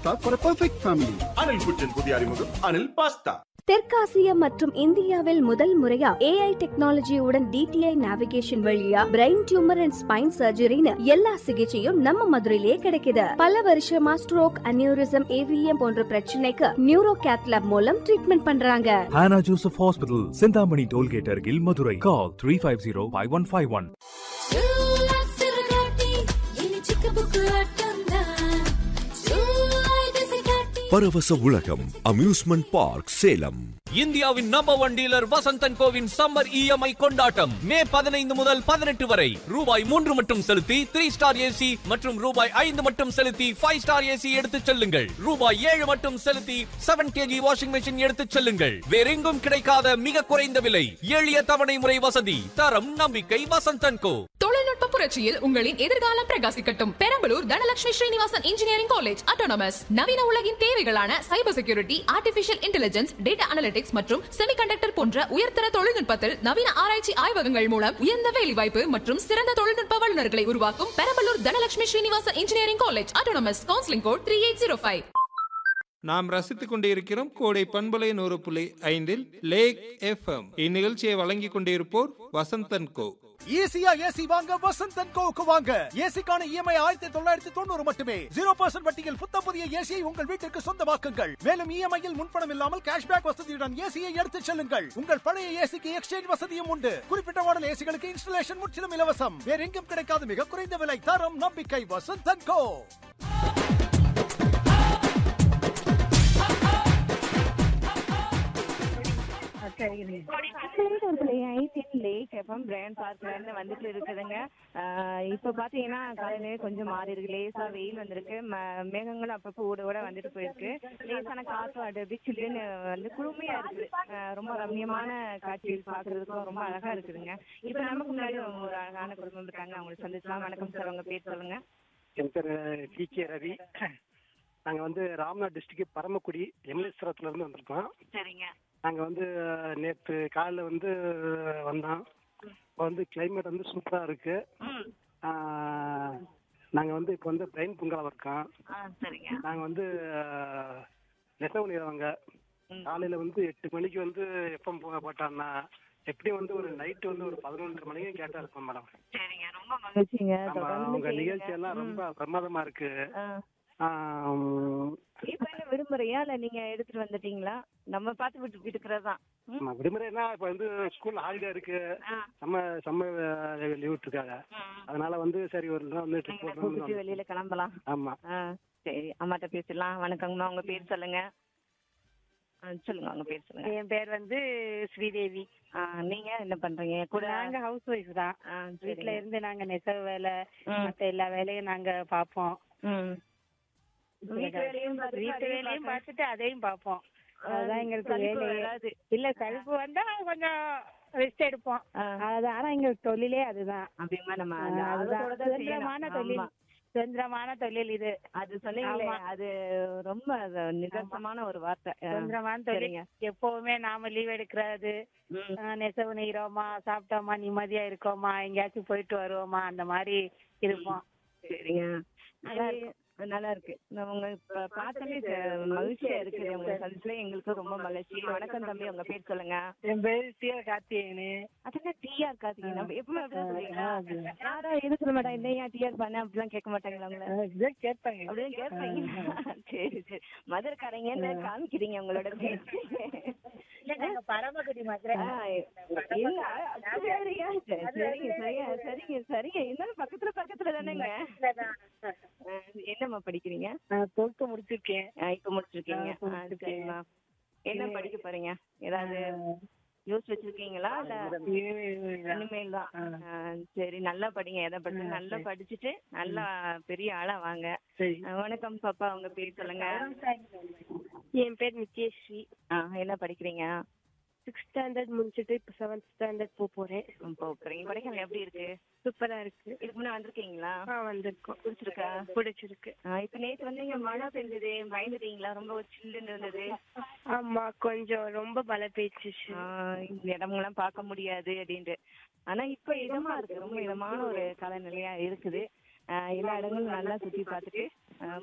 pasta for a perfect family. Anil குச்சின் புதிய அறிமுகம் Anil pasta தெற்காசியா மற்றும் இந்தியாவில் முதல் முறையா ஏஐ டெக்னாலஜியுடன் டிடிஐ நேவிகேஷன் வழியா பிரெயின் டியூமர் அண்ட் ஸ்பைன் சர்ஜரின்னு எல்லா சிகிச்சையும் நம்ம மதுரையிலேயே கிடைக்குது பல வருஷமா ஸ்ட்ரோக் அனியூரிசம் ஏவிஎம் போன்ற பிரச்சனைக்கு நியூரோ கேத்லாப் மூலம் ட்ரீட்மெண்ட் பண்றாங்க Hannah Joseph Hospital, Sindhamani Tollgate, Argil, Madurai. Call 350 5151. பரவச உலகம் அம்யூஸ்மெண்ட் பார்க் சேலம் இந்தியாவின் நம்பர் ஒன் டீலர் வசந்தன் கோவின் சம்மர் இஎம்ஐ கொண்டாட்டம் மே பதினைந்து முதல் பதினெட்டு வரை ரூபாய் மூன்று மட்டும் செலுத்தி த்ரீ ஸ்டார் ஏசி மற்றும் ரூபாய் ஐந்து மட்டும் செலுத்தி ஃபைவ் ஸ்டார் ஏசி எடுத்துச் செல்லுங்கள் ரூபாய் ஏழு மட்டும் செலுத்தி செவன் கேஜி வாஷிங் மெஷின் எடுத்துச் செல்லுங்கள் வேறெங்கும் கிடைக்காத மிக குறைந்த விலை எளிய தவணை முறை வசதி தரம் நம்பிக்கை வசந்தன் கோ தொழில்நுட்ப புரட்சியில் உங்களின் எதிர்காலம் பிரகாசிக்கட்டும் Perambalur Dhanalakshmi Srinivasan engineering college autonomous நவீன உலகின் தேவைகளான cyber security artificial intelligence data analytics மற்றும் செமிகண்டக்டர் போன்ற உயர்தர தொழில்நுட்பத்தில் நவீன ஆராய்ச்சி ஆய்வகங்கள் மூலம் உயர்ந்த வேலைவாய்ப்பு மற்றும் சிறந்த தொழில்நுட்ப வல்லுநர்களை உருவாக்கும் Perambalur Dhanalakshmi Srinivasan engineering college autonomous counselling code three eight zero five நாம் ரசித்துக் கொண்டிருக்கிறோம் கோடை பண்பலை நூறு புள்ளி ஐந்தில் லேக் எஃப்எம் இந்நிகழ்ச்சியை வழங்கிக் கொண்டிருப்போர் வசந்தன் கோ ஈஸியா ஏசி வாங்க வசந்தன் கோவுக்கு வாங்க ஏசிக்கான இஎம்ஐ ஆயிரத்தி தொள்ளாயிரத்தி தொண்ணூறு மட்டுமே ஜீரோ பர்சன்ட் வட்டியில் புத்த புதிய ஏசியை உங்கள் வீட்டிற்கு சொந்தமாக்குங்கள் மேலும் இஎம்ஐயில் முன்பணம் இல்லாமல் கேஷ்பேக் வசதியுடன் ஏசியை எடுத்துச் செல்லுங்கள் உங்கள் பழைய ஏசிக்கு எக்ஸ்சேஞ்ச் வசதியும் உண்டு குறிப்பிட்ட மாடல் ஏசிகளுக்கு இன்ஸ்டலேஷன் முற்றிலும் இலவசம் வேற எங்கும் கிடைக்காத மிக குறைந்த விலை தரம் நம்பிக்கை வசந்தன் கோ பிராண்ட் பார்க்ல இருந்து வந்துட்டு இருக்குதுங்க ஆஹ் இப்ப பாத்தீங்கன்னா காலையிலேயே கொஞ்சம் மாறி இருக்கு லேசா வெயில் வந்திருக்கு ம- மேகங்களும் அப்பப்போ ஊட ஊட வந்துட்டு போயிருக்கு லேசான காற்று அடுத்து சில்லுன்னு வந்து குளுமையா இருக்குது ஆஹ் ரொம்ப ரம்மியமான காட்சிகள் பாக்குறதுக்கும் ரொம்ப அழகா இருக்குதுங்க இப்ப நமக்கு முன்னாடி ஒரு அழகான குடும்பம் இருக்காங்க அவங்களை சந்திச்சலாம் வணக்கம் சார் உங்க பேர் சொல்லுங்க என் பேர் டி கே ரவி நாங்கள் வந்து ராம்நாத் டிஸ்ட்ரிக்ட் பரமக்குடி எம்எஸ்வரத்துல இருந்து வந்திருக்கோம் சரிங்க நாங்கள் வந்து நேற்று காலைல வந்து வந்தோம் இப்போ வந்து கிளைமேட் வந்து சூப்பராக இருக்கு நாங்கள் வந்து இப்போ வந்து பிரெயின் பொங்கலாக இருக்கோம் ஆ சரிங்க நாங்கள் வந்து நெசவு நிறவங்க காலையில் வந்து எட்டு மணிக்கு வந்து எப்போ போட்டான்னா எப்படியும் வந்து ஒரு நைட்டு வந்து ஒரு பதினொன்றரை மணிக்கு கேட்டா இருப்போம் மேடம் சரிங்க ரொம்ப மகிழ்ச்சிங்க ஆமா தொடர்ந்து உங்க கேளுங்க. நிகழ்ச்சி எல்லாம் ரொம்ப பிரமாதமா இருக்கு ஆ. ஆம், இப்ப என்ன விடுமுறையா இல்ல நீங்க எடுத்துட்டு வந்துட்டீங்களா நம்ம பார்த்து விட்டு விட்டுக்கிறதுதான் ஆமா, விடுமுறைனா இப்ப வந்து ஸ்கூல் ஹாலிடே இருக்கு சம்ம சம்ம லீவ் விட்டுருக்காங்க அதனால வந்து சரி ஒரு நாள் வந்து ட்ரிப் கூப்பிட்டு போடணும் வெளியில கிளம்பலாம் ஆமா ஆ, சரி அம்மாட்ட பேசிடலாம் வணக்கங்கம்மா உங்க பேர் சொல்லுங்க ஆ, சொல்லுங்க உங்க பேர் சொல்லுங்க என் பேர் வந்து ஸ்ரீதேவி ஆ, நீங்க என்ன பண்றீங்க கூட நாங்க ஹவுஸ் ஒய்ஃப் தான் ஆ, வீட்ல சரிங்க. இருந்து நாங்க நெசவு வேலை ம். மத்த எல்லா வேலையும் நாங்க பாப்போம் ம். வீட்டு வேலையும் பார்த்துட்டு வீட்டு அதையும் வேலையும் பார்க்கணும். பார்த்துட்டு அதையும் பாப்போம் அதுதான் எங்களுக்கு சலிப்பு வேலையே வராது. இல்ல சலுப்பு வந்தா கொஞ்சம் ரெஸ்ட் எடுப்போம் அது ஆனா எங்களுக்கு தொழிலே அதுதான் அப்படிமா நம்ம ஆ, அந்த அதுதான் ஆர்வத்தோட தான் சுதந்திரமான செய்யணும். தொழில் ஆமா. சுதந்திரமான தொழில் இது அது சொன்னீங்களே ஆமா. அது ரொம்ப அது நிதர்சனமான ஒரு வார்த்தை ஆ, சுதந்திரமான தொழில் சரிங்க எப்பவுமே நாம லீவ் எடுக்கிறது ஆ, நெசவு நெய்கிறோமா சாப்பிட்டோமா நிம்மதியா இருக்கோமா எங்கேயாச்சும் போயிட்டு வருவோமா அந்த மாதிரி இருப்போம் சரிங்க நல்லா இருக்கு நல்லா இருக்கு நான் உங்க இப்ப பார்த்தாலே இது மகிழ்ச்சியா இருக்குது உங்க சந்திச்சுல எங்களுக்கு ரொம்ப மகிழ்ச்சி வணக்கம் தம்பி உங்க பேர் சொல்லுங்க என் பேர் டி ஆர் கார்த்திகேயனு அதெல்லாம் டிஆர் கார்த்திகை நம்ம எப்பவுமே அப்படிதான் சொல்றீங்களா யாரா எதுக்கு மேடம் என்ன ஏன் டிஆர் பண்ண அப்படிலாம் கேட்க மாட்டாங்களா உங்களை இதுதான் கேட்பாங்க அப்படியே கேட்பாங்க சரி சரி மதுரைக்காரங்க காமிக்கிறீங்க உங்களோட பேச்சு இல்ல நாங்க பரமக்குடி மதுரை ஆ, இல்ல, சரிங்க சரி, சரிங்க சரிங்க சரிங்க சரிங்க இருந்தாலும் பக்கத்துல பக்கத்துல தானேங்க ஆ, என்னம்மா படிக்கிறீங்க டுவெல்த் முடிச்சிருக்கேன் ஆ, இப்ப முடிச்சிருக்கீங்க ஆ, ஆ, முடிச்சிருக்கேன். சரிம்மா என்ன படிக்க போறீங்க ஏதாவது யோசிச்சு வச்சிருக்கீங்களா இல்ல இனிமேல் தான் ஆ, சரி நல்லா படிங்க எதை படிச்சு நல்லா படிச்சுட்டு நல்லா பெரிய ஆளா வாங்க ஆ, வணக்கம் பாப்பா உங்க பேர் சொல்லுங்க என் பேர் நித்யஸ்ரீ ஆ, என்ன படிக்கிறீங்க சிக்ஸ்த் ஸ்டாண்டர்ட் முடிச்சிட்டு இப்ப செவன்த் ஸ்டாண்டர்ட் போக போறேன் இப்போ போறீங்க கொடைக்கானல் எப்படி இருக்கு சூப்பரா இருக்கு இதுக்கு முன்ன வந்திருக்கீங்களா ஆ வந்திருக்கோம் பிடிச்சிருக்கா பிடிச்சிருக்கு ஆ, இப்ப நேத்து வந்து இங்க மழை பெஞ்சது பயந்துட்டீங்களா ரொம்ப சில்லுன்னு இருந்தது ஆமா கொஞ்சம் ரொம்ப மழை பெய்ச்சிச்சு ஆ, இந்த இடமெல்லாம் பார்க்க முடியாது அப்படின்ட்டு ஆனா இப்ப இதமா இருக்கு ரொம்ப இதமான ஒரு காலநிலையா இருக்குது ஆ, எல்லா இடங்களும் நல்லா சுத்தி பார்த்துட்டு ஆ,